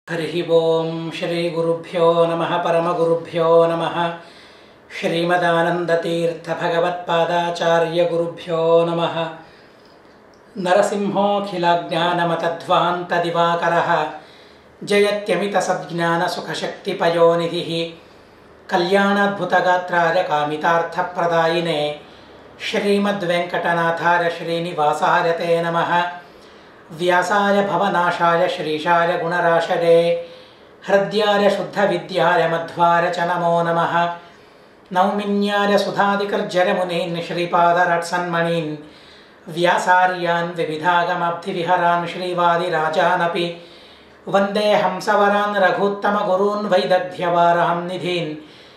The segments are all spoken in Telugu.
हरिः ओं श्रीगुरुभ्यो नमः परमगुरुभ्यो नमः श्रीमदानन्दतीर्थभगवत्पादाचार्यगुरुभ्यो नमः नरसिंहोऽखिलज्ञानमतध्वान्तदिवाकरः जयत्यमितसज्ञानसुखशक्तिपयोनिधिः कल्याणाद्भुतगात्राय कामितार्थप्रदायिने श्रीमद्वेङ्कटनाथाय श्रीनिवासाय ते नमः व्यासाय भवनाशाय श्रीशाय गुणराशरे हृद्याय शुद्धविद्याय मध्वाय च नमो नमः नौमिन्याय सुधादिकर्जरमुनीन् श्रीपादरट्सन्मणीन् व्यासार्यान् विविधागमब्धिविहरान् श्रीवादिराजानपि वन्दे हंसवरान् रघूत्तमगुरून् वैदग्ध्यवारां निधीन्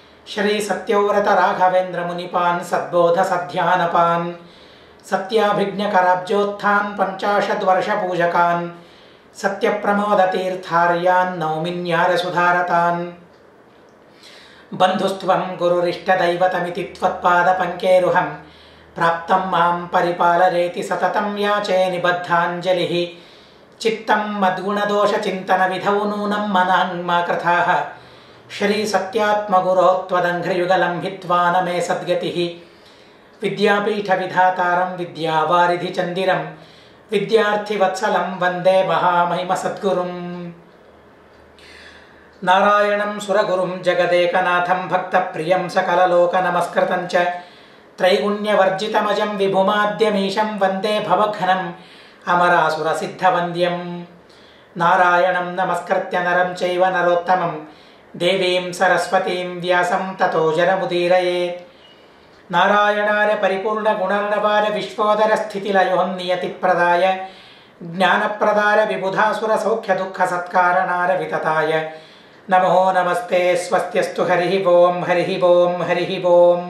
श्रीसत्यव्रतराघवेन्द्रमुनिपान् सद्बोधसध्यानपान् सत्याभिज्ञकराब्जोत्थान् पञ्चाशद्वर्षपूजकान् सत्यप्रमोदतीर्थार्यान् नौमिन्यारसुधारतान् बन्धुस्त्वं गुरुरिष्टदैवतमिति त्वत्पादपङ्केरुहं प्राप्तं मां परिपालयेति सततं याचे निबद्धाञ्जलिः चित्तं मद्गुणदोषचिन्तनविधौ नूनं मनाङ्मा कृथाः श्रीसत्यात्मगुरो त्वदङ्घ्रियुगलं हित्वा न मे सद्गतिः विद्यापीठविधातारं विद्यावारिधिचन्दिरं विद्यार्थिवत्सलं वन्दे महामहिमसद्गुरुम् नारायणं सुरगुरुं जगदेकनाथं भक्तप्रियं सकललोकनमस्कृतं च त्रैगुण्यवर्जितमजं विभुमाद्यमीशं वन्दे भवघ्नम् अमरासुरसिद्धवन्द्यं नारायणं नमस्कृत्य नरं चैव नरोत्तमं देवीं सरस्वतीं व्यासं ततो जरमुदीरयेत् नारायणाय परिपूर्णगुणर्णवाय विश्वोदरस्थितिलयोन्नियतिप्रदाय ज्ञानप्रदाय विबुधासुरसौख्यदुःखसत्कारणाय वितताय नमो नमस्ते स्वस्त्यस्तु हरिः ओं हरिः ओं हरिः ఓం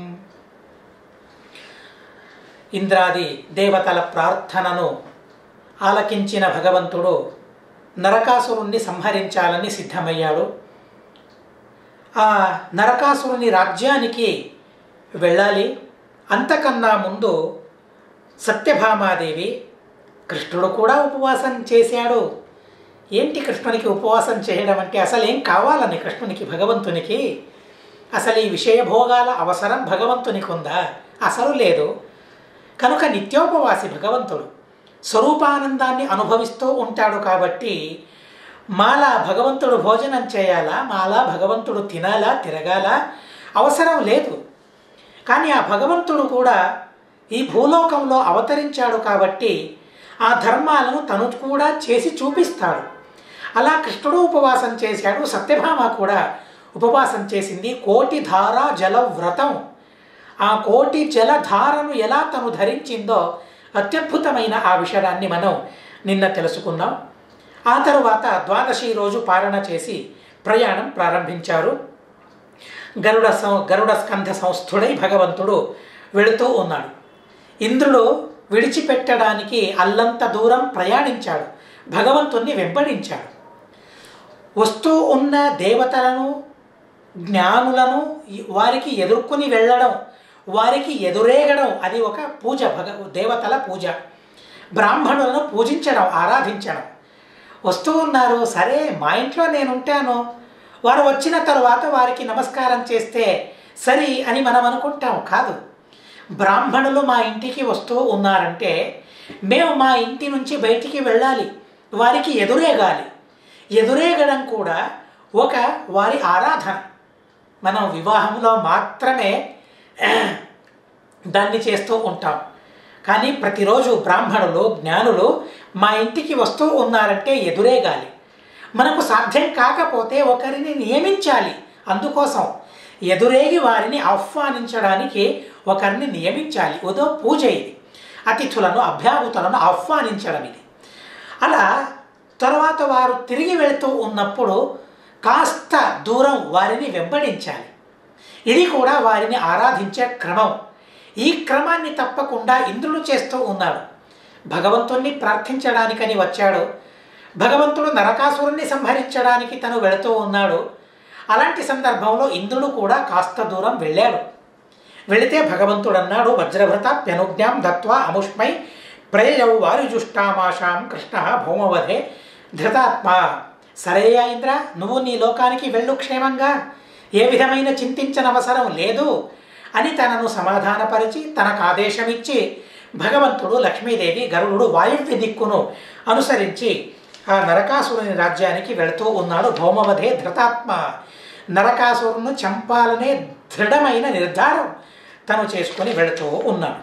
ఇంద్రాది దేవతల ప్రార్థనను ఆలకించిన భగవంతుడు నరకాసురుణ్ణి సంహరించాలని సిద్ధమయ్యాడు ఆ నరకాసురుని రాజ్యానికి వెళ్ళాలి అంతకన్నా ముందు సత్యభామాదేవి కృష్ణుడు కూడా ఉపవాసం చేశాడు ఏంటి కృష్ణునికి ఉపవాసం చేయడం అంటే అసలు ఏం కావాలని కృష్ణునికి భగవంతునికి అసలు ఈ విషయభోగాల అవసరం భగవంతునికి ఉందా అసలు లేదు కనుక నిత్యోపవాసి భగవంతుడు స్వరూపానందాన్ని అనుభవిస్తూ ఉంటాడు కాబట్టి మాలా భగవంతుడు భోజనం చేయాలా మాలా భగవంతుడు తినాలా తిరగాలా అవసరం లేదు కానీ ఆ భగవంతుడు కూడా ఈ భూలోకంలో అవతరించాడు కాబట్టి ఆ ధర్మాలను తను కూడా చేసి చూపిస్తాడు అలా కృష్ణుడు ఉపవాసం చేశాడు సత్యభామ కూడా ఉపవాసం చేసింది కోటి ధార జల వ్రతం ఆ కోటి జలధారను ఎలా తను ధరించిందో అత్యద్భుతమైన ఆ విషయాన్ని మనం నిన్న తెలుసుకున్నాం ఆ తరువాత ద్వాదశి రోజు పాలన చేసి ప్రయాణం ప్రారంభించారు గరుడ సం గరుడ స్కంధ సంస్థుడై భగవంతుడు వెళుతూ ఉన్నాడు ఇంద్రుడు విడిచిపెట్టడానికి అల్లంత దూరం ప్రయాణించాడు భగవంతుణ్ణి వెంబడించాడు వస్తూ ఉన్న దేవతలను జ్ఞానులను వారికి ఎదుర్కొని వెళ్ళడం వారికి ఎదురేగడం అది ఒక పూజ భగ దేవతల పూజ బ్రాహ్మణులను పూజించడం ఆరాధించడం వస్తూ ఉన్నారు సరే మా ఇంట్లో నేను ఉంటాను వారు వచ్చిన తరువాత వారికి నమస్కారం చేస్తే సరి అని మనం అనుకుంటాం కాదు బ్రాహ్మణులు మా ఇంటికి వస్తూ ఉన్నారంటే మేము మా ఇంటి నుంచి బయటికి వెళ్ళాలి వారికి ఎదురేగాలి ఎదురేగడం కూడా ఒక వారి ఆరాధన మనం వివాహంలో మాత్రమే దాన్ని చేస్తూ ఉంటాం కానీ ప్రతిరోజు బ్రాహ్మణులు జ్ఞానులు మా ఇంటికి వస్తూ ఉన్నారంటే ఎదురేగాలి మనకు సాధ్యం కాకపోతే ఒకరిని నియమించాలి అందుకోసం ఎదురేగి వారిని ఆహ్వానించడానికి ఒకరిని నియమించాలి ఉదో పూజ ఇది అతిథులను అభ్యాగుతులను ఆహ్వానించడం ఇది అలా తర్వాత వారు తిరిగి వెళుతూ ఉన్నప్పుడు కాస్త దూరం వారిని వెంబడించాలి ఇది కూడా వారిని ఆరాధించే క్రమం ఈ క్రమాన్ని తప్పకుండా ఇంద్రుడు చేస్తూ ఉన్నాడు భగవంతుణ్ణి ప్రార్థించడానికని వచ్చాడు భగవంతుడు నరకాసురుణ్ణి సంహరించడానికి తను వెళుతూ ఉన్నాడు అలాంటి సందర్భంలో ఇంద్రుడు కూడా కాస్త దూరం వెళ్ళాడు వెళితే భగవంతుడు అన్నాడు వజ్రభృత పెనుజ్ఞాం దత్వా అముష్మై ప్రయయౌ వారిజుష్టామాషాం కృష్ణ భౌమవధే ధృతాత్మ సరే ఇంద్ర నువ్వు నీ లోకానికి వెళ్ళు క్షేమంగా ఏ విధమైన చింతించనవసరం లేదు అని తనను సమాధానపరిచి తనకు ఆదేశం ఇచ్చి భగవంతుడు లక్ష్మీదేవి గరుడు వాయువ్య దిక్కును అనుసరించి ఆ నరకాసురుని రాజ్యానికి వెళుతూ ఉన్నాడు భౌమవధే ధృతాత్మ నరకాసురును చంపాలనే దృఢమైన నిర్ధారం తను చేసుకొని వెళుతూ ఉన్నాడు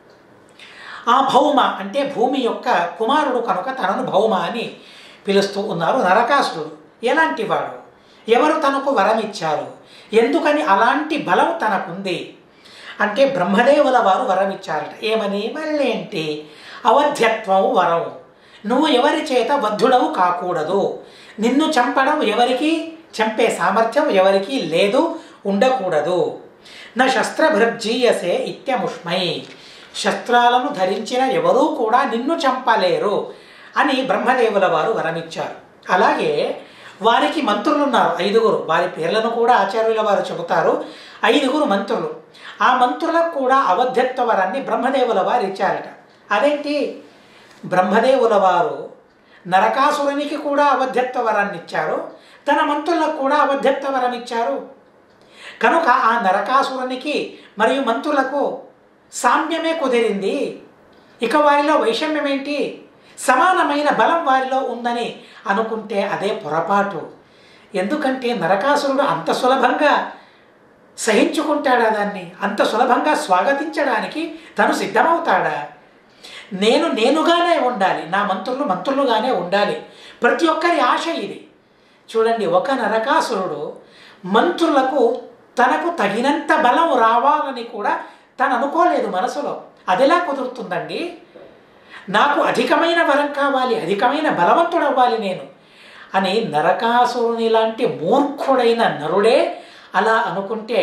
ఆ భౌమ అంటే భూమి యొక్క కుమారుడు కనుక తనను భౌమ అని పిలుస్తూ ఉన్నారు నరకాసురుడు ఎలాంటి వాడు ఎవరు తనకు వరం ఇచ్చారు ఎందుకని అలాంటి బలం తనకుంది అంటే బ్రహ్మదేవుల వారు వరం ఇచ్చారట ఏమని మళ్ళీ ఏంటి అవధ్యత్వం వరం నువ్వు ఎవరి చేత బద్ధుడవు కాకూడదు నిన్ను చంపడం ఎవరికి చంపే సామర్థ్యం ఎవరికి లేదు ఉండకూడదు నా శస్త్రభృజ్జీయసే ఇత్యముష్మై శస్త్రాలను ధరించిన ఎవరూ కూడా నిన్ను చంపలేరు అని బ్రహ్మదేవుల వారు వరమిచ్చారు అలాగే వారికి మంత్రులు ఉన్నారు ఐదుగురు వారి పేర్లను కూడా ఆచార్యుల వారు చెబుతారు ఐదుగురు మంత్రులు ఆ మంత్రులకు కూడా అవధ్యత్వ వరాన్ని బ్రహ్మదేవుల వారు ఇచ్చారట అదేంటి బ్రహ్మదేవుల వారు నరకాసురునికి కూడా అవధ్యత్వ వరాన్ని ఇచ్చారు తన మంత్రులకు కూడా అవధ్యత్వ వరం ఇచ్చారు కనుక ఆ నరకాసురునికి మరియు మంత్రులకు సామ్యమే కుదిరింది ఇక వారిలో వైషమ్యం ఏంటి సమానమైన బలం వారిలో ఉందని అనుకుంటే అదే పొరపాటు ఎందుకంటే నరకాసురుడు అంత సులభంగా సహించుకుంటాడా దాన్ని అంత సులభంగా స్వాగతించడానికి తను సిద్ధమవుతాడా నేను నేనుగానే ఉండాలి నా మంత్రులు మంత్రులుగానే ఉండాలి ప్రతి ఒక్కరి ఆశ ఇది చూడండి ఒక నరకాసురుడు మంత్రులకు తనకు తగినంత బలం రావాలని కూడా తను అనుకోలేదు మనసులో అదెలా కుదురుతుందండి నాకు అధికమైన వరం కావాలి అధికమైన బలవంతుడు అవ్వాలి నేను అని నరకాసురుని లాంటి మూర్ఖుడైన నరుడే అలా అనుకుంటే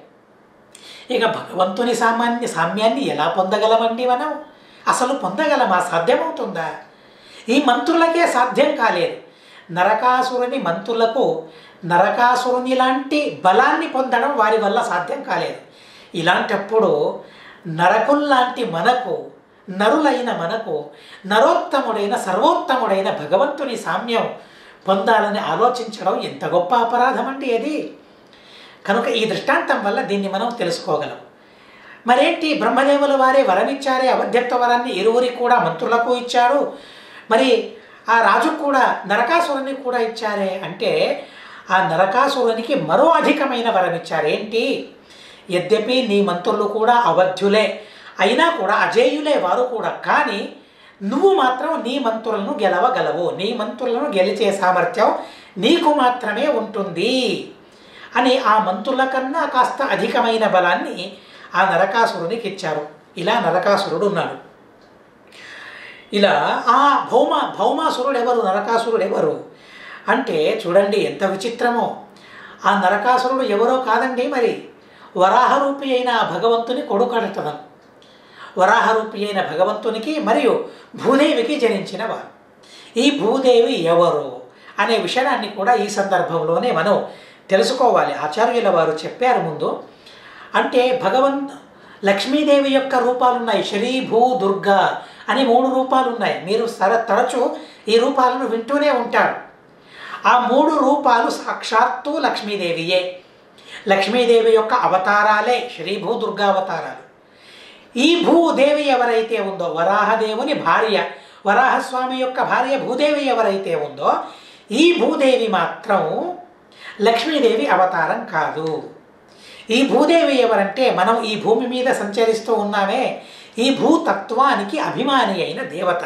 ఇక భగవంతుని సామాన్య సామ్యాన్ని ఎలా పొందగలమండి మనం అసలు పొందగలమా సాధ్యమవుతుందా ఈ మంత్రులకే సాధ్యం కాలేదు నరకాసురుని మంత్రులకు నరకాసురుని లాంటి బలాన్ని పొందడం వారి వల్ల సాధ్యం కాలేదు ఇలాంటప్పుడు నరకుల్లాంటి మనకు నరులైన మనకు నరోత్తముడైన సర్వోత్తముడైన భగవంతుని సామ్యం పొందాలని ఆలోచించడం ఎంత గొప్ప అపరాధం అండి అది కనుక ఈ దృష్టాంతం వల్ల దీన్ని మనం తెలుసుకోగలం మరేంటి బ్రహ్మదేవుల వారే వరమిచ్చారే అవధ్యత్వ వరాన్ని ఇరువురికి కూడా మంత్రులకు ఇచ్చారు మరి ఆ రాజు కూడా నరకాసురుని కూడా ఇచ్చారే అంటే ఆ నరకాసురునికి మరో అధికమైన వరం ఇచ్చారు ఏంటి యద్యపి నీ మంత్రులు కూడా అవధ్యులే అయినా కూడా అజేయులే వారు కూడా కానీ నువ్వు మాత్రం నీ మంత్రులను గెలవగలవు నీ మంత్రులను గెలిచే సామర్థ్యం నీకు మాత్రమే ఉంటుంది అని ఆ మంత్రుల కన్నా కాస్త అధికమైన బలాన్ని ఆ నరకాసురునికి ఇచ్చారు ఇలా నరకాసురుడు ఉన్నాడు ఇలా ఆ భౌమ భౌమాసురుడు ఎవరు నరకాసురుడు ఎవరు అంటే చూడండి ఎంత విచిత్రమో ఆ నరకాసురుడు ఎవరో కాదండి మరి వరాహరూపి అయిన ఆ భగవంతుని కొడుకడతనం వరాహరూపి అయిన భగవంతునికి మరియు భూదేవికి జనించిన వారు ఈ భూదేవి ఎవరు అనే విషయాన్ని కూడా ఈ సందర్భంలోనే మనం తెలుసుకోవాలి ఆచార్యుల వారు చెప్పారు ముందు అంటే భగవంత్ లక్ష్మీదేవి యొక్క రూపాలున్నాయి శ్రీ భూ దుర్గా అని మూడు రూపాలు ఉన్నాయి మీరు సర తరచూ ఈ రూపాలను వింటూనే ఉంటారు ఆ మూడు రూపాలు సాక్షాత్తు లక్ష్మీదేవియే లక్ష్మీదేవి యొక్క అవతారాలే శ్రీ భూ దుర్గా అవతారాలు ఈ భూదేవి ఎవరైతే ఉందో వరాహదేవుని భార్య వరాహస్వామి యొక్క భార్య భూదేవి ఎవరైతే ఉందో ఈ భూదేవి మాత్రం లక్ష్మీదేవి అవతారం కాదు ఈ భూదేవి ఎవరంటే మనం ఈ భూమి మీద సంచరిస్తూ ఉన్నామే ఈ భూతత్వానికి అభిమాని అయిన దేవత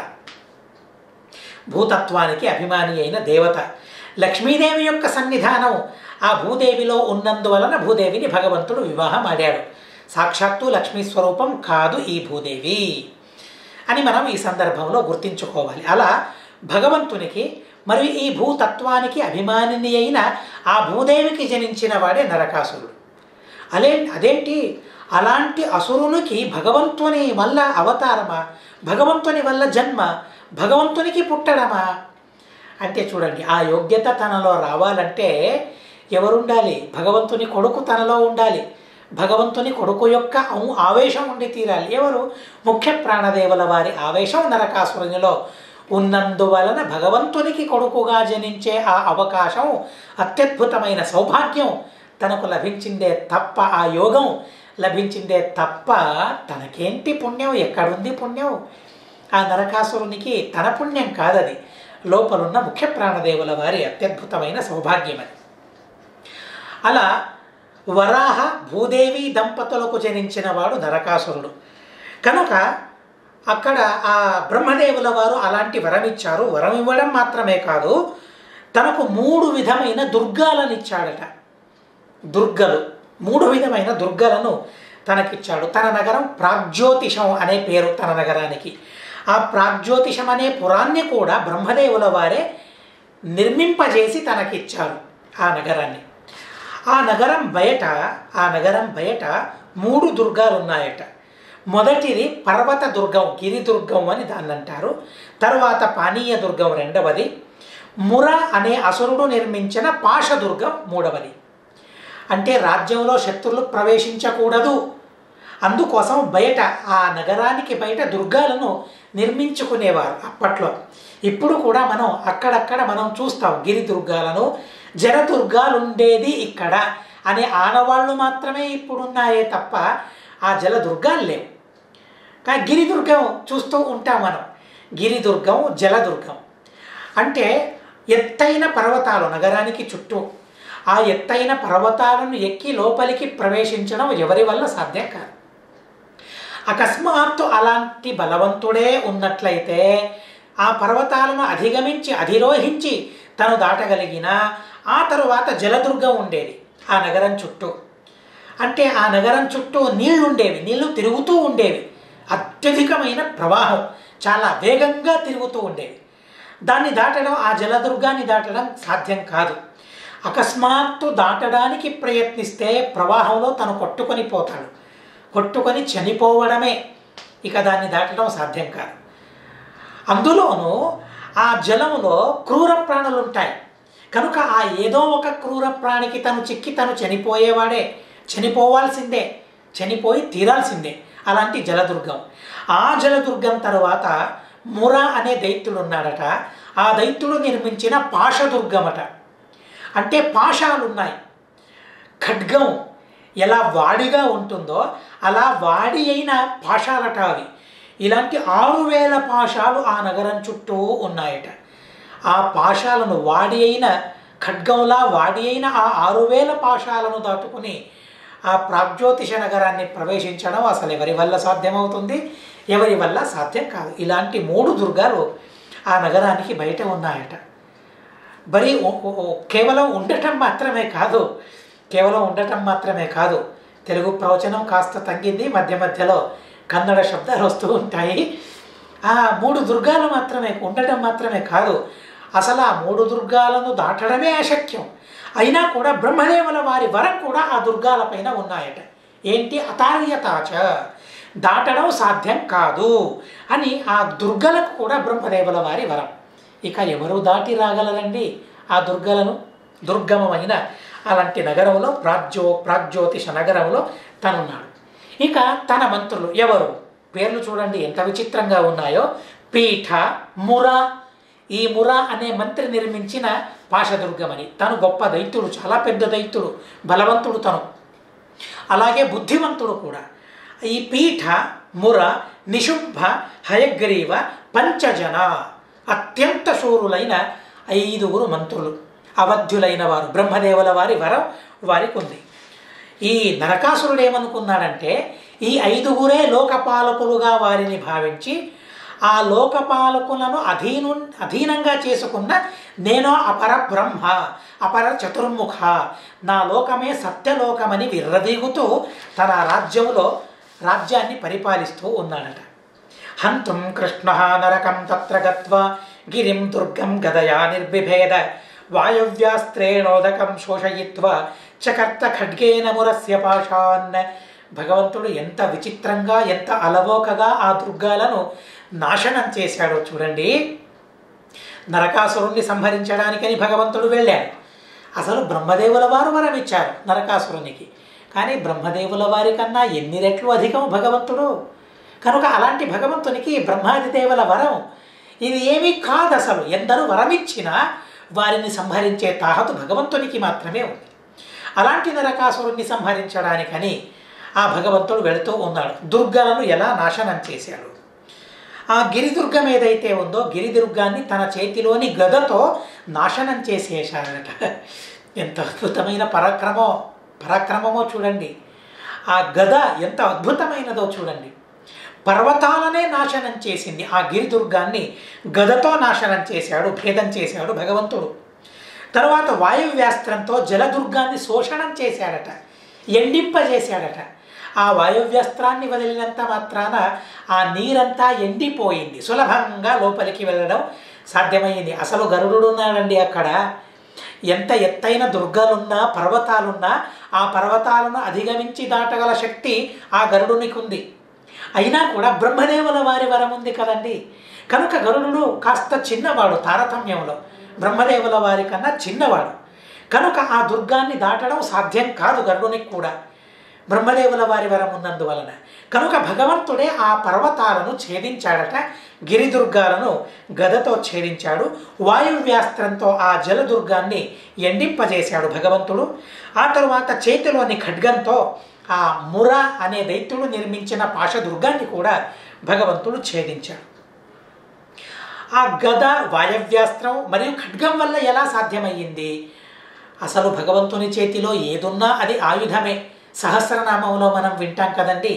భూతత్వానికి అభిమాని అయిన దేవత లక్ష్మీదేవి యొక్క సన్నిధానం ఆ భూదేవిలో ఉన్నందువలన భూదేవిని భగవంతుడు వివాహం ఆడాడు సాక్షాత్తు లక్ష్మీ స్వరూపం కాదు ఈ భూదేవి అని మనం ఈ సందర్భంలో గుర్తించుకోవాలి అలా భగవంతునికి మరియు ఈ భూతత్వానికి అభిమానిని అయిన ఆ భూదేవికి జనించిన వాడే నరకాసురుడు అలే అదేంటి అలాంటి అసురునికి భగవంతుని వల్ల అవతారమా భగవంతుని వల్ల జన్మ భగవంతునికి పుట్టడమా అంటే చూడండి ఆ యోగ్యత తనలో రావాలంటే ఎవరుండాలి భగవంతుని కొడుకు తనలో ఉండాలి భగవంతుని కొడుకు యొక్క ఆవేశం ఉండి తీరాలి ఎవరు ముఖ్య ప్రాణదేవుల వారి ఆవేశం నరకాసురునిలో ఉన్నందువలన భగవంతునికి కొడుకుగా జనించే ఆ అవకాశం అత్యద్భుతమైన సౌభాగ్యం తనకు లభించిందే తప్ప ఆ యోగం లభించిందే తప్ప తనకేంటి పుణ్యం ఎక్కడుంది పుణ్యం ఆ నరకాసురునికి తన పుణ్యం కాదది లోపలున్న ముఖ్య ప్రాణదేవుల వారి అత్యద్భుతమైన సౌభాగ్యం అది అలా వరాహ భూదేవి దంపతులకు జనించిన వాడు నరకాసురుడు కనుక అక్కడ ఆ బ్రహ్మదేవుల వారు అలాంటి వరం ఇచ్చారు వరం ఇవ్వడం మాత్రమే కాదు తనకు మూడు విధమైన దుర్గాలను ఇచ్చాడట దుర్గలు మూడు విధమైన దుర్గలను తనకిచ్చాడు తన నగరం ప్రాగ్జ్యోతిషం అనే పేరు తన నగరానికి ఆ ప్రాగ్జ్యోతిషం అనే పురాన్ని కూడా బ్రహ్మదేవుల వారే నిర్మింపజేసి తనకిచ్చారు ఆ నగరాన్ని ఆ నగరం బయట ఆ నగరం బయట మూడు దుర్గాలు ఉన్నాయట మొదటిది పర్వత దుర్గం గిరి దుర్గం అని దాన్ని అంటారు తర్వాత పానీయ దుర్గం రెండవది ముర అనే అసురుడు నిర్మించిన పాశదుర్గం మూడవది అంటే రాజ్యంలో శత్రులు ప్రవేశించకూడదు అందుకోసం బయట ఆ నగరానికి బయట దుర్గాలను నిర్మించుకునేవారు అప్పట్లో ఇప్పుడు కూడా మనం అక్కడక్కడ మనం చూస్తాం గిరి దుర్గాలను జల దుర్గాలు ఉండేది ఇక్కడ అనే ఆనవాళ్ళు మాత్రమే ఇప్పుడున్నాయే తప్ప ఆ జల దుర్గాలు లేవు కానీ గిరిదుర్గం చూస్తూ ఉంటాం మనం గిరిదుర్గం జలదుర్గం అంటే ఎత్తైన పర్వతాలు నగరానికి చుట్టూ ఆ ఎత్తైన పర్వతాలను ఎక్కి లోపలికి ప్రవేశించడం ఎవరి వల్ల సాధ్యం కాదు అకస్మాత్తు అలాంటి బలవంతుడే ఉన్నట్లయితే ఆ పర్వతాలను అధిగమించి అధిరోహించి తను దాటగలిగిన ఆ తరువాత జలదుర్గం ఉండేది ఆ నగరం చుట్టూ అంటే ఆ నగరం చుట్టూ నీళ్లు ఉండేవి నీళ్లు తిరుగుతూ ఉండేవి అత్యధికమైన ప్రవాహం చాలా వేగంగా తిరుగుతూ ఉండేవి దాన్ని దాటడం ఆ జలదుర్గాన్ని దాటడం సాధ్యం కాదు అకస్మాత్తు దాటడానికి ప్రయత్నిస్తే ప్రవాహంలో తను కొట్టుకొని పోతాడు కొట్టుకొని చనిపోవడమే ఇక దాన్ని దాటడం సాధ్యం కాదు అందులోనూ ఆ జలంలో క్రూర ప్రాణులు ఉంటాయి కనుక ఆ ఏదో ఒక క్రూర ప్రాణికి తను చిక్కి తను చనిపోయేవాడే చనిపోవాల్సిందే చనిపోయి తీరాల్సిందే అలాంటి జలదుర్గం ఆ జలదుర్గం తర్వాత ముర అనే దైత్యుడు ఉన్నాడట ఆ దైత్యుడు నిర్మించిన పాశదుర్గమట అంటే పాశాలు ఉన్నాయి ఖడ్గం ఎలా వాడిగా ఉంటుందో అలా వాడి అయిన పాశాలట అవి ఇలాంటి ఆరు వేల పాశాలు ఆ నగరం చుట్టూ ఉన్నాయట ఆ పాశాలను వాడి అయిన ఖడ్గంలా వాడి అయిన ఆ ఆరు వేల పాశాలను దాటుకుని ఆ ప్రాగ్జ్యోతిష నగరాన్ని ప్రవేశించడం అసలు ఎవరి వల్ల సాధ్యమవుతుంది ఎవరి వల్ల సాధ్యం కాదు ఇలాంటి మూడు దుర్గాలు ఆ నగరానికి బయట ఉన్నాయట మరి కేవలం ఉండటం మాత్రమే కాదు కేవలం ఉండటం మాత్రమే కాదు తెలుగు ప్రవచనం కాస్త తగ్గింది మధ్య మధ్యలో కన్నడ శబ్దాలు వస్తూ ఉంటాయి ఆ మూడు దుర్గాలు మాత్రమే ఉండటం మాత్రమే కాదు అసలు ఆ మూడు దుర్గాలను దాటడమే అశక్యం అయినా కూడా బ్రహ్మదేవుల వారి వరం కూడా ఆ దుర్గాలపైన ఉన్నాయట ఏంటి అతార్యతాచ దాటడం సాధ్యం కాదు అని ఆ దుర్గలకు కూడా బ్రహ్మదేవుల వారి వరం ఇక ఎవరు దాటి రాగలరండి ఆ దుర్గలను దుర్గమమైన అలాంటి నగరంలో ప్రాజ్యో ప్రాగ్జ్యోతిష నగరంలో తనున్నాడు ఇక తన మంత్రులు ఎవరు పేర్లు చూడండి ఎంత విచిత్రంగా ఉన్నాయో పీఠ ముర ఈ ముర అనే మంత్రి నిర్మించిన పాశదుర్గమని తను గొప్ప దైత్యుడు చాలా పెద్ద దైత్యుడు బలవంతుడు తను అలాగే బుద్ధిమంతుడు కూడా ఈ పీఠ ముర నిశుంభ హయగ్రీవ పంచజన అత్యంత శూరులైన ఐదుగురు మంత్రులు అవధ్యులైన వారు బ్రహ్మదేవుల వారి వరం వారికి ఉంది ఈ నరకాసురుడు ఏమనుకున్నాడంటే ఈ ఐదుగురే లోకపాలకులుగా వారిని భావించి ఆ లోకపాలకులను అధీను అధీనంగా చేసుకున్న నేను అపర బ్రహ్మ అపర చతుర్ముఖ నా లోకమే సత్యలోకమని విర్రదీగుతూ తన రాజ్యంలో రాజ్యాన్ని పరిపాలిస్తూ ఉన్నాడట హంతుం కృష్ణ నరకం తత్ర గత్వా గిరిం దుర్గం గదయా నిర్బిభేద వాయవ్యాస్త్రేణోదకం శోషయిత్వా చకర్త ఖడ్గేన మురస్య పాషాన్ భగవంతుడు ఎంత విచిత్రంగా ఎంత అలవోకగా ఆ దుర్గాలను నాశనం చేశాడో చూడండి నరకాసురుణ్ణి సంహరించడానికని భగవంతుడు వెళ్ళాడు అసలు బ్రహ్మదేవుల వారు వరం ఇచ్చారు నరకాసురునికి కానీ బ్రహ్మదేవుల వారి కన్నా ఎన్ని రెట్లు అధికం భగవంతుడు కనుక అలాంటి భగవంతునికి బ్రహ్మాది దేవుల వరం ఇది ఏమీ కాదు అసలు ఎందరూ వరమిచ్చినా వారిని సంహరించే తాహతు భగవంతునికి మాత్రమే ఉంది అలాంటి నరకాసురుణ్ణి సంహరించడానికని ఆ భగవంతుడు వెళుతూ ఉన్నాడు దుర్గలను ఎలా నాశనం చేశాడు ఆ గిరిదుర్గం ఏదైతే ఉందో గిరిదుర్గాన్ని తన చేతిలోని గదతో నాశనం చేసేశాడట ఎంత అద్భుతమైన పరాక్రమో పరాక్రమమో చూడండి ఆ గద ఎంత అద్భుతమైనదో చూడండి పర్వతాలనే నాశనం చేసింది ఆ గిరిదుర్గాన్ని గదతో నాశనం చేశాడు భేదం చేశాడు భగవంతుడు తర్వాత వాయువ్యాస్త్రంతో జలదుర్గాన్ని శోషణం చేశాడట ఎండింపజేశాడట ఆ వాయువ్యాస్త్రాన్ని వదిలినంత మాత్రాన ఆ నీరంతా ఎండిపోయింది సులభంగా లోపలికి వెళ్ళడం సాధ్యమైంది అసలు గరుడు ఉన్నాడండి అక్కడ ఎంత ఎత్తైన దుర్గాలున్నా పర్వతాలున్నా ఆ పర్వతాలను అధిగమించి దాటగల శక్తి ఆ గరుడునికి ఉంది అయినా కూడా బ్రహ్మదేవుల వారి వరం ఉంది కదండి కనుక గరుడు కాస్త చిన్నవాడు తారతమ్యంలో బ్రహ్మదేవుల వారి కన్నా చిన్నవాడు కనుక ఆ దుర్గాన్ని దాటడం సాధ్యం కాదు గరుడునికి కూడా బ్రహ్మదేవుల వారి వరం ఉన్నందువలన కనుక భగవంతుడే ఆ పర్వతాలను ఛేదించాడట గిరిదుర్గాలను గదతో ఛేదించాడు వాయువ్యాస్త్రంతో ఆ జలదుర్గాన్ని ఎండింపజేశాడు భగవంతుడు ఆ తరువాత చేతిలోని ఖడ్గంతో ఆ ముర అనే దైత్యుడు నిర్మించిన పాశదుర్గాన్ని కూడా భగవంతుడు ఛేదించాడు ఆ గద వాయవ్యాస్త్రం మరియు ఖడ్గం వల్ల ఎలా సాధ్యమయ్యింది అసలు భగవంతుని చేతిలో ఏదున్నా అది ఆయుధమే సహస్రనామంలో మనం వింటాం కదండి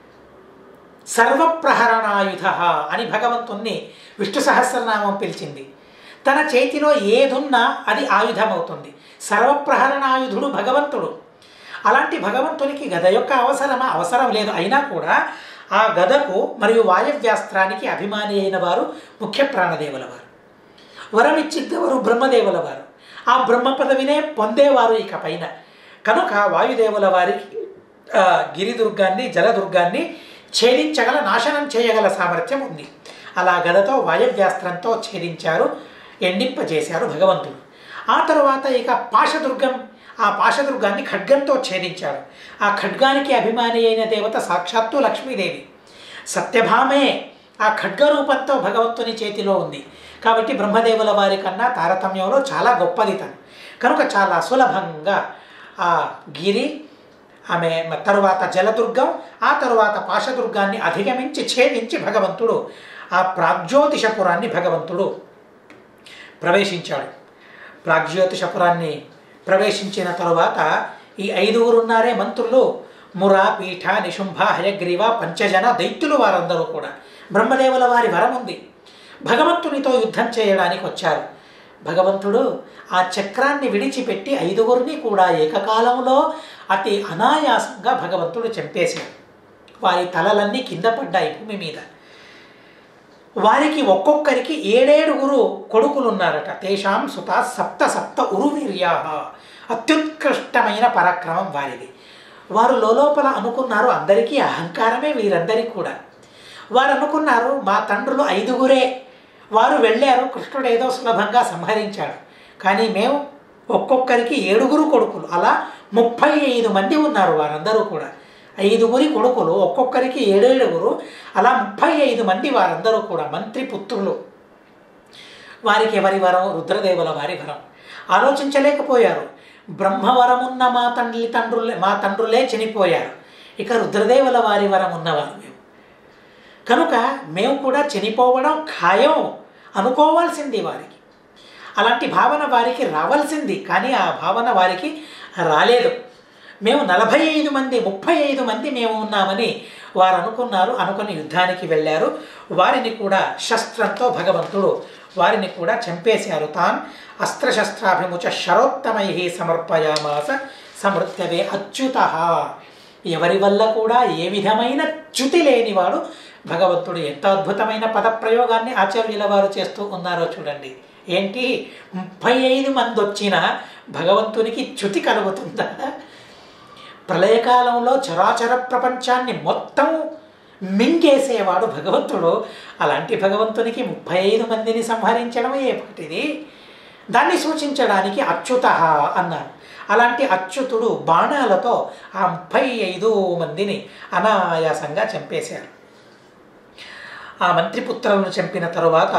సర్వప్రహరణాయుధ అని భగవంతుణ్ణి విష్ణు సహస్రనామం పిలిచింది తన చేతిలో ఏదున్నా అది ఆయుధం అవుతుంది సర్వప్రహరణాయుధుడు భగవంతుడు అలాంటి భగవంతునికి గద యొక్క అవసరమా అవసరం లేదు అయినా కూడా ఆ గదకు మరియు వాయవ్యాస్త్రానికి అభిమాని అయిన వారు ముఖ్య ప్రాణదేవుల వారు వరమిచ్చిద్దవారు బ్రహ్మదేవుల వారు ఆ బ్రహ్మ పదవినే పొందేవారు ఇక పైన కనుక వాయుదేవుల వారికి ఆ, గిరిదుర్గాన్ని జలదుర్గాన్ని ఛేదించగల నాశనం చేయగల సామర్థ్యం ఉంది అలా గదతో వాయవ్యాస్త్రంతో ఛేదించారు ఎండింపజేశారు భగవంతుడు ఆ తరువాత ఇక పాశదుర్గం ఆ పాశదుర్గాన్ని ఖడ్గంతో ఛేదించాడు ఆ ఖడ్గానికి అభిమాని అయిన దేవత సాక్షాత్తు లక్ష్మీదేవి సత్యభామే ఆ ఖడ్గ రూపంతో భగవంతుని చేతిలో ఉంది కాబట్టి బ్రహ్మదేవుల వారి కన్నా తారతమ్యంలో చాలా గొప్పది తను కనుక చాలా సులభంగా ఆ గిరి ఆమె మ- తరువాత జలదుర్గం ఆ తరువాత పాశదుర్గాన్ని అధిగమించి ఛేదించి భగవంతుడు ఆ ప్రాగ్జ్యోతిషపురాన్ని భగవంతుడు ప్రవేశించాడు ప్రాగ్జ్యోతిషపురాన్ని ప్రవేశించిన తరువాత ఈ ఐదుగురు ఉన్నారే మంత్రులు ముర పీఠ నిశుంభ హయగ్రీవ పంచజన దైత్యులు వారందరూ కూడా బ్రహ్మదేవుల వారి వరం ఉంది భగవంతునితో యుద్ధం చేయడానికి వచ్చారు భగవంతుడు ఆ చక్రాన్ని విడిచిపెట్టి ఐదుగురిని కూడా ఏకకాలంలో అతి అనాయాసంగా భగవంతుడు చంపేశాడు వారి తలలన్నీ కింద పడ్డాయి భూమి మీద వారికి ఒక్కొక్కరికి ఏడేడుగురు కొడుకులు ఉన్నారట తేషాం సుత సప్త సప్త ఉరువీర్యా అత్యుత్కృష్టమైన పరాక్రమం వారిది వారు లోపల అనుకున్నారు అందరికీ అహంకారమే వీరందరికీ కూడా వారు అనుకున్నారు మా తండ్రులు ఐదుగురే వారు వెళ్ళారు కృష్ణుడు ఏదో సులభంగా సంహరించాడు కానీ మేము ఒక్కొక్కరికి ఏడుగురు కొడుకులు అలా ముప్పై ఐదు మంది ఉన్నారు వారందరూ కూడా ఐదుగురి కొడుకులు ఒక్కొక్కరికి ఏడేడుగురు అలా ముప్పై ఐదు మంది వారందరూ కూడా మంత్రి పుత్రులు వారికి ఎవరి వరం రుద్రదేవుల వారి వరం ఆలోచించలేకపోయారు బ్రహ్మవరమున్న మా తండ్రి తండ్రులే మా తండ్రులే చనిపోయారు ఇక రుద్రదేవుల వారి వరం ఉన్నవారు మేము కనుక మేము కూడా చనిపోవడం ఖాయం అనుకోవాల్సింది వారికి అలాంటి భావన వారికి రావాల్సింది కానీ ఆ భావన వారికి రాలేదు మేము నలభై ఐదు మంది ముప్పై ఐదు మంది మేము ఉన్నామని వారు అనుకున్నారు అనుకుని యుద్ధానికి వెళ్ళారు వారిని కూడా శస్త్రంతో భగవంతుడు వారిని కూడా చంపేశారు తాన్ అస్త్రశస్త్రాభిముచ శరోత్తమై సమర్పయామాస సమృత్యవే అచ్యుత ఎవరి వల్ల కూడా ఏ విధమైన చ్యుతి లేనివాడు భగవంతుడు ఎంత అద్భుతమైన పదప్రయోగాన్ని ఆచార్యుల వారు చేస్తూ ఉన్నారో చూడండి ఏంటి ముప్పై ఐదు మంది వచ్చినా భగవంతునికి చ్యుతి కలుగుతుందా ప్రళయకాలంలో చరాచర ప్రపంచాన్ని మొత్తం మింగేసేవాడు భగవంతుడు అలాంటి భగవంతునికి ముప్పై ఐదు మందిని సంహరించడం ఏమిటిది దాన్ని సూచించడానికి అచ్యుత అన్నారు అలాంటి అచ్యుతుడు బాణాలతో ఆ ముప్పై ఐదు మందిని అనాయాసంగా చంపేశాడు ఆ మంత్రిపుత్రులను చంపిన తరువాత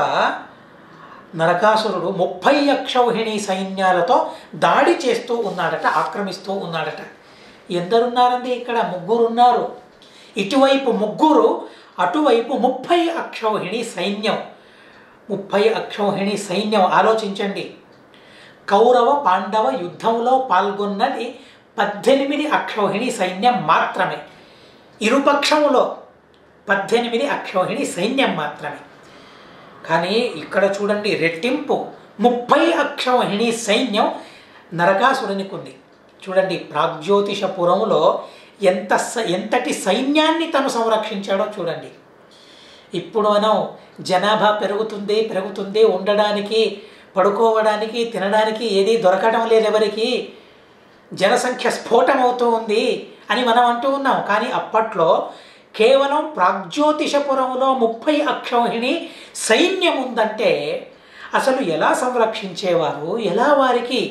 నరకాసురుడు ముప్పై అక్షౌహిణి సైన్యాలతో దాడి చేస్తూ ఉన్నాడట ఆక్రమిస్తూ ఉన్నాడట ఎందరున్నారండి ఇక్కడ ముగ్గురు ఉన్నారు ఇటువైపు ముగ్గురు అటువైపు ముప్పై అక్షౌహిణి సైన్యం ముప్పై అక్షౌహిణి సైన్యం ఆలోచించండి కౌరవ పాండవ యుద్ధంలో పాల్గొన్నది పద్దెనిమిది అక్షౌహిణి సైన్యం మాత్రమే ఇరుపక్షంలో పద్దెనిమిది అక్షౌహిణి సైన్యం మాత్రమే కానీ ఇక్కడ చూడండి రెట్టింపు ముప్పై అక్షౌహిణి సైన్యం నరకాసురునికి ఉంది చూడండి ప్రాగ్జ్యోతిషపురంలో ఎంత స- ఎంతటి సైన్యాన్ని తను సంరక్షించాడో చూడండి ఇప్పుడు మనం జనాభా పెరుగుతుంది పెరుగుతుంది ఉండడానికి పడుకోవడానికి తినడానికి ఏది దొరకడం లేదు ఎవరికి జనసంఖ్య స్ఫోటం అవుతూ ఉంది అని మనం అంటూ ఉన్నాం కానీ అప్పట్లో కేవలం ప్రాగ్జ్యోతిషపురంలో ముప్పై అక్షౌహిణి సైన్యం ఉందంటే అసలు ఎలా సంరక్షించేవారు ఎలా వారికి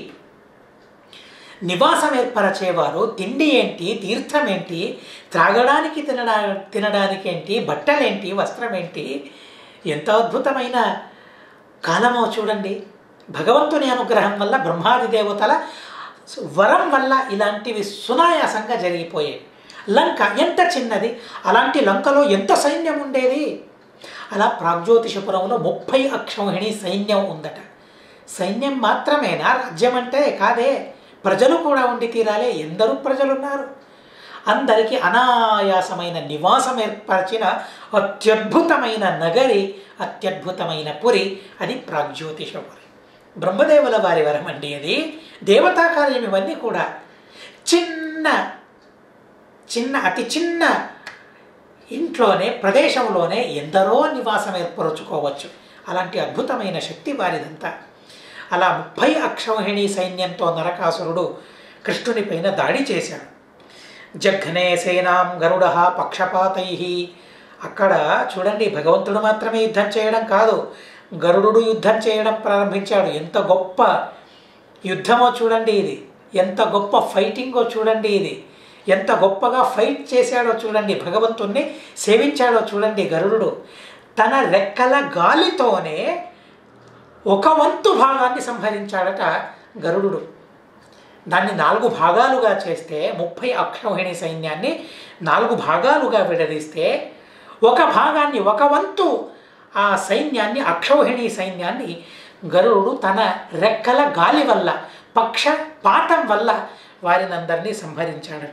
నివాసం ఏర్పరచేవారు తిండి ఏంటి తీర్థం ఏంటి త్రాగడానికి తినడా తినడానికి ఏంటి బట్టలేంటి వస్త్రం ఏంటి ఎంత అద్భుతమైన కాలమో చూడండి భగవంతుని అనుగ్రహం వల్ల బ్రహ్మాది దేవతల వరం వల్ల ఇలాంటివి సునాయాసంగా జరిగిపోయాయి లంక ఎంత చిన్నది అలాంటి లంకలో ఎంత సైన్యం ఉండేది అలా ప్రాగ్జ్యోతిషపురంలో ముప్పై అక్షౌహిణి సైన్యం ఉందట సైన్యం మాత్రమేనా రాజ్యం అంటే కాదే ప్రజలు కూడా ఉండి తీరాలే ఎందరూ ప్రజలున్నారు అందరికీ అనాయాసమైన నివాసం ఏర్పరిచిన అత్యద్భుతమైన నగరి అత్యద్భుతమైన పురి అది ప్రాగ్జ్యోతిషపురి బ్రహ్మదేవుల వారి వరం అండి అది దేవతా కార్యం ఇవన్నీ కూడా చిన్న చిన్న అతి చిన్న ఇంట్లోనే ప్రదేశంలోనే ఎందరో నివాసం ఏర్పరచుకోవచ్చు అలాంటి అద్భుతమైన శక్తి వారిదంతా అలా ముప్పై అక్షౌహిణి సైన్యంతో నరకాసురుడు కృష్ణుని పైన దాడి చేశాడు జఘ్నే సేనాం గరుడ పక్షపాతై అక్కడ చూడండి భగవంతుడు మాత్రమే యుద్ధం చేయడం కాదు గరుడు యుద్ధం చేయడం ప్రారంభించాడు ఎంత గొప్ప యుద్ధమో చూడండి ఇది ఎంత గొప్ప ఫైటింగో చూడండి ఇది ఎంత గొప్పగా ఫైట్ చేశాడో చూడండి భగవంతుణ్ణి సేవించాడో చూడండి గరుడు తన రెక్కల గాలితోనే ఒక వంతు భాగాన్ని సంహరించాడట గరుడు దాన్ని నాలుగు భాగాలుగా చేస్తే ముప్పై అక్షౌహిణి సైన్యాన్ని నాలుగు భాగాలుగా విడదీస్తే ఒక భాగాన్ని ఒక వంతు ఆ సైన్యాన్ని అక్షౌహిణి సైన్యాన్ని గరుడు తన రెక్కల గాలి వల్ల పక్షపాతం వల్ల వారినందరినీ సంహరించాడట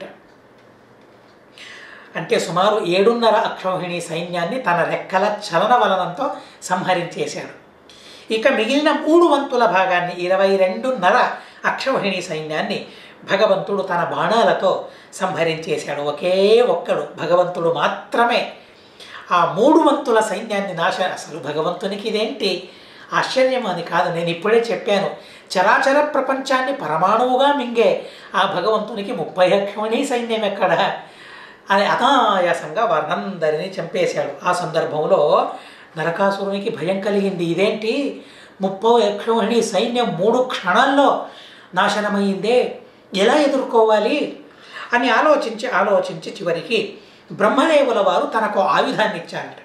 అంటే సుమారు ఏడున్నర అక్షౌహిణి సైన్యాన్ని తన రెక్కల చలన వలనంతో సంహరించేశాడు ఇక మిగిలిన మూడు వంతుల భాగాన్ని ఇరవై రెండున్నర అక్షౌహిణి సైన్యాన్ని భగవంతుడు తన బాణాలతో సంహరించేశాడు ఒకే ఒక్కడు భగవంతుడు మాత్రమే ఆ మూడు వంతుల సైన్యాన్ని నాశ అసలు భగవంతునికి ఇదేంటి ఆశ్చర్యం అని కాదు నేను ఇప్పుడే చెప్పాను చరాచర ప్రపంచాన్ని పరమాణువుగా మింగే ఆ భగవంతునికి ముప్పై అక్షౌహిణి సైన్యం ఎక్కడ అని అనాయాసంగా వారినందరినీ చంపేశాడు ఆ సందర్భంలో నరకాసురునికి భయం కలిగింది ఇదేంటి ముప్పై అక్షౌహిణి సైన్యం మూడు క్షణాల్లో నాశనమైందే ఎలా ఎదుర్కోవాలి అని ఆలోచించి ఆలోచించి చివరికి బ్రహ్మదేవుల వారు తనకు ఆయుధాన్ని ఇచ్చారట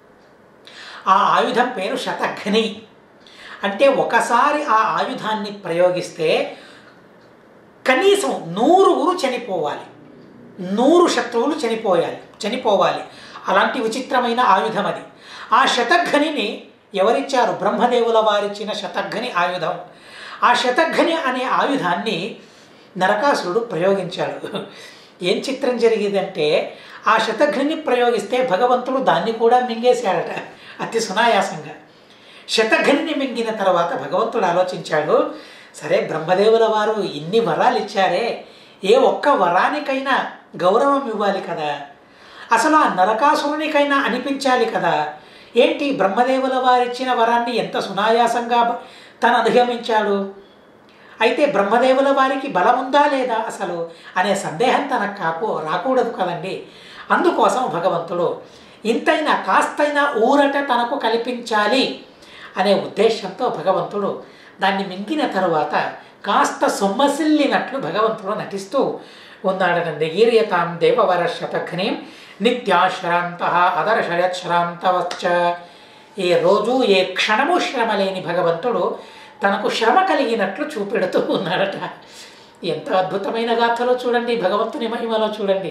ఆ ఆయుధం పేరు శతఘ్ని అంటే ఒకసారి ఆ ఆయుధాన్ని ప్రయోగిస్తే కనీసం నూరుగురు చనిపోవాలి నూరు శత్రువులు చనిపోయాలి చనిపోవాలి అలాంటి విచిత్రమైన ఆయుధం అది ఆ శతఘ్నిని ఎవరిచ్చారు బ్రహ్మదేవుల వారిచ్చిన శతఘ్ని ఆయుధం ఆ శతఘ్ని అనే ఆయుధాన్ని నరకాసురుడు ప్రయోగించాడు ఏం చిత్రం జరిగిందంటే ఆ శతఘ్ని ప్రయోగిస్తే భగవంతుడు దాన్ని కూడా మింగేశాడట అతి సునాయాసంగా శతఘ్ని మింగిన తర్వాత భగవంతుడు ఆలోచించాడు సరే బ్రహ్మదేవుల వారు ఇన్ని వరాలు ఇచ్చారే ఏ ఒక్క వరానికైనా గౌరవం ఇవ్వాలి కదా అసలు ఆ నరకాసురునికైనా అనిపించాలి కదా ఏంటి బ్రహ్మదేవుల వారిచ్చిన వరాన్ని ఎంత సునాయాసంగా తను అధిగమించాడు అయితే బ్రహ్మదేవుల వారికి బలం ఉందా లేదా అసలు అనే సందేహం తనకు కాకు రాకూడదు కదండి అందుకోసం భగవంతుడు ఇంతైనా కాస్తైనా ఊరట తనకు కల్పించాలి అనే ఉద్దేశంతో భగవంతుడు దాన్ని మింగిన తరువాత కాస్త సొమ్మసిల్లినట్లు భగవంతుడు నటిస్తూ ఉన్నాడట నిగీర్యతాం దేవవర శతఘ్నీం నిత్యాశ్రాంత అదర్శయశ్రాంతవచ్చ ఏ రోజు ఏ క్షణము శ్రమ లేని భగవంతుడు తనకు శ్రమ కలిగినట్లు చూపెడుతూ ఉన్నాడట ఎంత అద్భుతమైన గాథలో చూడండి భగవంతుని మహిమలో చూడండి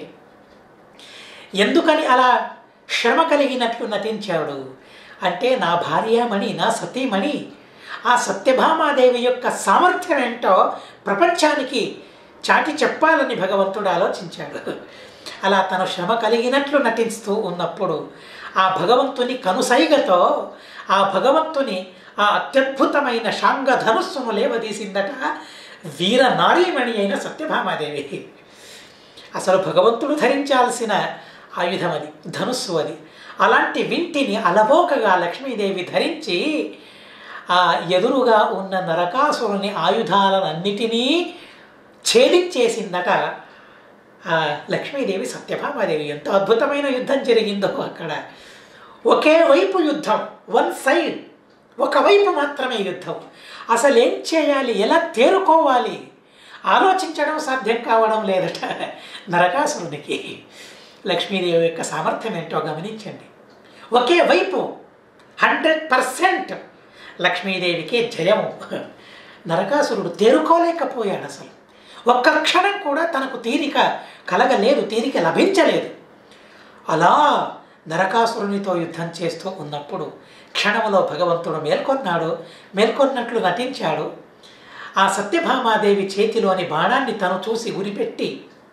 ఎందుకని అలా శ్రమ కలిగినట్లు నటించాడు అంటే నా భార్యామణి నా సతీమణి ఆ సత్యభామాదేవి యొక్క సామర్థ్యం ఏంటో ప్రపంచానికి చాటి చెప్పాలని భగవంతుడు ఆలోచించాడు అలా తను శ్రమ కలిగినట్లు నటిస్తూ ఉన్నప్పుడు ఆ భగవంతుని కనుసైగతో ఆ భగవంతుని ఆ అత్యద్భుతమైన శాంగ ధనుస్సును లేవదీసిందట వీర నారీమణి అయిన సత్యభామాదేవి అసలు భగవంతుడు ధరించాల్సిన ఆయుధం అది ధనుస్సు అది అలాంటి వింటిని అలవోకగా లక్ష్మీదేవి ధరించి ఆ ఎదురుగా ఉన్న నరకాసురుని ఆయుధాలన్నిటినీ ఛేదించేసిందట ఆ లక్ష్మీదేవి సత్యభామాదేవి ఎంత అద్భుతమైన యుద్ధం జరిగిందో అక్కడ ఒకే వైపు యుద్ధం వన్ సైడ్ ఒకవైపు మాత్రమే యుద్ధం అసలు ఏం చేయాలి ఎలా తేరుకోవాలి ఆలోచించడం సాధ్యం కావడం లేదట నరకాసురునికి లక్ష్మీదేవి యొక్క సామర్థ్యం ఏంటో గమనించండి ఒకే వైపు హండ్రెడ్ పర్సెంట్ లక్ష్మీదేవికి జయము నరకాసురుడు తేరుకోలేకపోయాడు అసలు ఒక్క క్షణం కూడా తనకు తీరిక కలగలేదు తీరిక లభించలేదు అలా నరకాసురునితో యుద్ధం చేస్తూ ఉన్నప్పుడు క్షణములో భగవంతుడు మేల్కొన్నాడు మేల్కొన్నట్లు నటించాడు ఆ సత్యభామాదేవి చేతిలోని బాణాన్ని తను చూసి గురిపెట్టి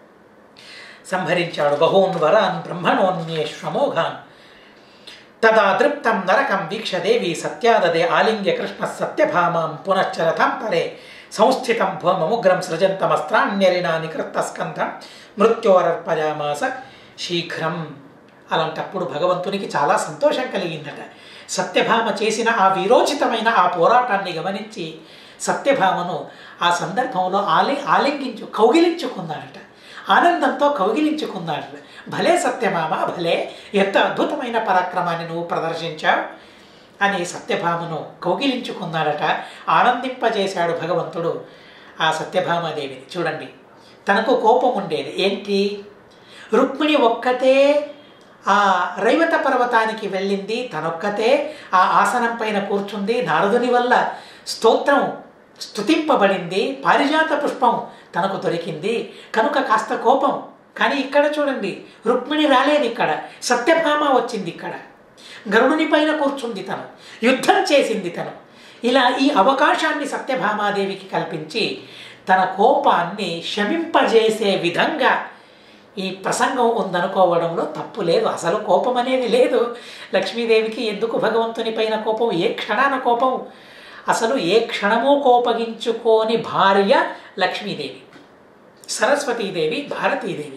సంహరించాడు బహూన్ వరాన్ బ్రహ్మణోన్యేష్వమోఘాన్ తదా దృప్తం నరకం వీక్ష దేవి సత్యాదదే ఆలింగ్య కృష్ణ సత్యభామాం పునశ్చరథం పరే సంస్థితం భూమముగ్రం సృజంతమస్త్రాణ్యరిణా నికృత్తస్కంధం మృత్యోరర్పయామాస శీఘ్రం అలాంటప్పుడు భగవంతునికి చాలా సంతోషం కలిగిందట సత్యభామ చేసిన ఆ వీరోచితమైన ఆ పోరాటాన్ని గమనించి సత్యభామను ఆ సందర్భంలో ఆలి ఆలింగించు కౌగిలించుకున్నాడట ఆనందంతో కౌగిలించుకున్నాడు భలే సత్యభామ భలే ఎంత అద్భుతమైన పరాక్రమాన్ని నువ్వు ప్రదర్శించావు అని సత్యభామను కౌగిలించుకున్నాడట ఆనందింపజేశాడు భగవంతుడు ఆ సత్యభామాదేవిని చూడండి తనకు కోపం ఉండేది ఏంటి రుక్మిణి ఒక్కతే ఆ రైవత పర్వతానికి వెళ్ళింది తనొక్కతే ఆ ఆసనం పైన కూర్చుంది నారదుని వల్ల స్తోత్రం స్తుతింపబడింది పారిజాత పుష్పం తనకు దొరికింది కనుక కాస్త కోపం కానీ ఇక్కడ చూడండి రుక్మిణి రాలేదు ఇక్కడ సత్యభామ వచ్చింది ఇక్కడ గరుడుని పైన కూర్చుంది తను యుద్ధం చేసింది తను ఇలా ఈ అవకాశాన్ని సత్యభామాదేవికి కల్పించి తన కోపాన్ని శమింపజేసే విధంగా ఈ ప్రసంగం ఉందనుకోవడంలో తప్పు లేదు అసలు కోపం అనేది లేదు లక్ష్మీదేవికి ఎందుకు భగవంతుని పైన కోపం ఏ క్షణాన కోపం అసలు ఏ క్షణమూ కోపగించుకోని భార్య లక్ష్మీదేవి సరస్వతీదేవి భారతీదేవి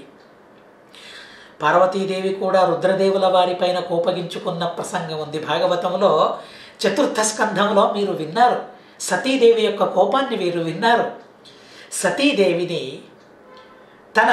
పార్వతీదేవి కూడా రుద్రదేవుల వారిపైన కోపగించుకున్న ప్రసంగం ఉంది భాగవతంలో చతుర్థ స్కంధంలో మీరు విన్నారు సతీదేవి యొక్క కోపాన్ని మీరు విన్నారు సతీదేవిని తన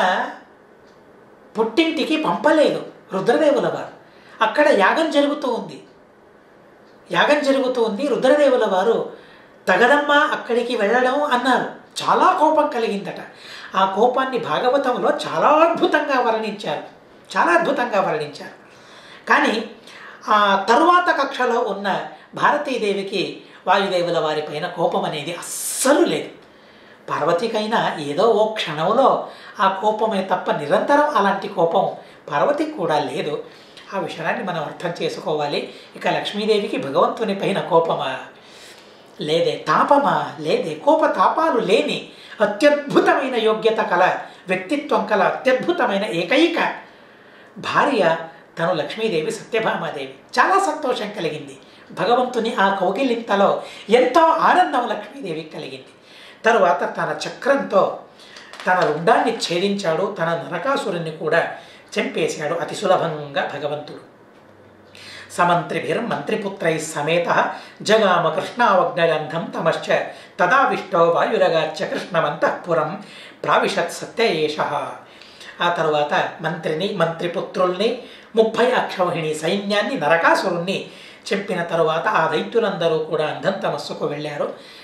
పుట్టింటికి పంపలేదు రుద్రదేవుల వారు అక్కడ యాగం జరుగుతూ ఉంది యాగం జరుగుతూ ఉంది రుద్రదేవుల వారు తగదమ్మా అక్కడికి వెళ్ళడం అన్నారు చాలా కోపం కలిగిందట ఆ కోపాన్ని భాగవతంలో చాలా అద్భుతంగా వర్ణించారు చాలా అద్భుతంగా వర్ణించారు కానీ ఆ తరువాత కక్షలో ఉన్న భారతీదేవికి వాయుదేవుల వారిపైన కోపం అనేది అస్సలు లేదు పార్వతికైనా ఏదో ఓ క్షణంలో ఆ కోపమే తప్ప నిరంతరం అలాంటి కోపం పార్వతికి కూడా లేదు ఆ విషయాన్ని మనం అర్థం చేసుకోవాలి ఇక లక్ష్మీదేవికి భగవంతుని పైన కోపమా లేదే తాపమా లేదే కోప తాపాలు లేని అత్యద్భుతమైన యోగ్యత కల వ్యక్తిత్వం కల అత్యద్భుతమైన ఏకైక భార్య తను లక్ష్మీదేవి సత్యభామాదేవి చాలా సంతోషం కలిగింది భగవంతుని ఆ కౌగిలింతలో ఎంతో ఆనందం లక్ష్మీదేవికి కలిగింది తరువాత తన చక్రంతో తన రుండాన్ని ఛేదించాడు తన నరకాసురుణ్ణి కూడా చంపేశాడు అతి సులభంగా భగవంతుడు సమంత్రిభిర్ మంత్రిపుత్రై సమేత జగామ కృష్ణావగ్నగంధం తమశ్చ తదావిష్టో వాయురగాచ్చ కృష్ణమంతఃపురం ప్రావిశత్ సత్యయేష ఆ తరువాత మంత్రిని మంత్రిపుత్రుల్ని ముప్పై అక్షౌహిణి సైన్యాన్ని నరకాసురుణ్ణి చంపిన తరువాత ఆ దైత్యులందరూ కూడా అంధం తమస్సుకు వెళ్ళారు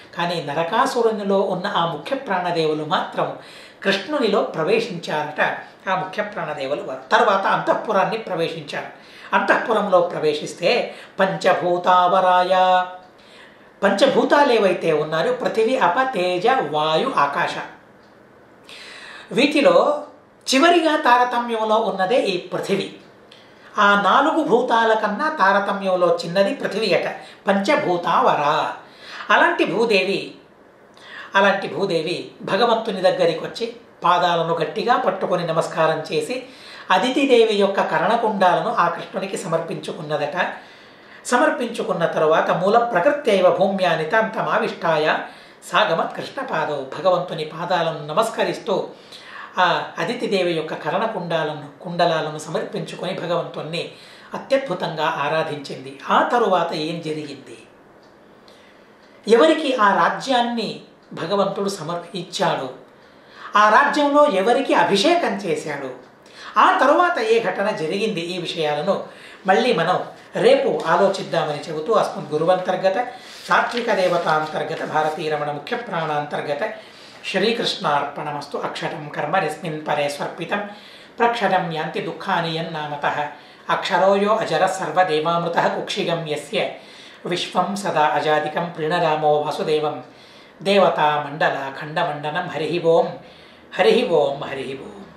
కానీ నరకాసురునిలో ఉన్న ఆ ముఖ్య ప్రాణదేవులు మాత్రం కృష్ణునిలో ప్రవేశించారట ఆ ముఖ్య ప్రాణదేవులు వారు తర్వాత అంతఃపురాన్ని ప్రవేశించారు అంతఃపురంలో ప్రవేశిస్తే పంచభూతావరాయ పంచభూతాలు ఏవైతే ఉన్నారో పృథివీ అప తేజ వాయు ఆకాశ వీటిలో చివరిగా తారతమ్యంలో ఉన్నదే ఈ పృథివీ ఆ నాలుగు భూతాల కన్నా తారతమ్యంలో చిన్నది పృథివీ అట పంచభూతావర అలాంటి భూదేవి అలాంటి భూదేవి భగవంతుని దగ్గరికి వచ్చి పాదాలను గట్టిగా పట్టుకొని నమస్కారం చేసి అదితిదేవి యొక్క కరణకుండాలను ఆ కృష్ణునికి సమర్పించుకున్నదట సమర్పించుకున్న తరువాత మూల ప్రకృత్యైవ భూమ్యానిత అంతమావిష్టాయ సాగమత్ కృష్ణపాదవు భగవంతుని పాదాలను నమస్కరిస్తూ ఆ అదితిదేవి యొక్క కరణ కుండాలను కుండలాలను సమర్పించుకొని భగవంతుణ్ణి అత్యద్భుతంగా ఆరాధించింది ఆ తరువాత ఏం జరిగింది ఎవరికి ఆ రాజ్యాన్ని భగవంతుడు సమర్ ఇచ్చాడు ఆ రాజ్యంలో ఎవరికి అభిషేకం చేశాడు ఆ తరువాత ఏ ఘటన జరిగింది ఈ విషయాలను మళ్ళీ మనం రేపు ఆలోచిద్దామని చెబుతూ అస్మద్ గురువంతర్గత సాత్విక దేవత అంతర్గత భారతీయ రమణ ముఖ్య ప్రాణాంతర్గత శ్రీకృష్ణార్పణమస్తు అక్షరం కర్మ రస్మిన్ పరే స్వర్పితం ప్రక్షరం యాంతి దుఃఖాని యన్నామత అక్షరోయో అజర సర్వదేవామృత కుక్షిగం యస్య విశ్వం సదా అజాదికం ప్రీణరామో వసుదేవం దేవతా మండల ఖండమండనం హరి ఓం హరి ఓం హరి ఓం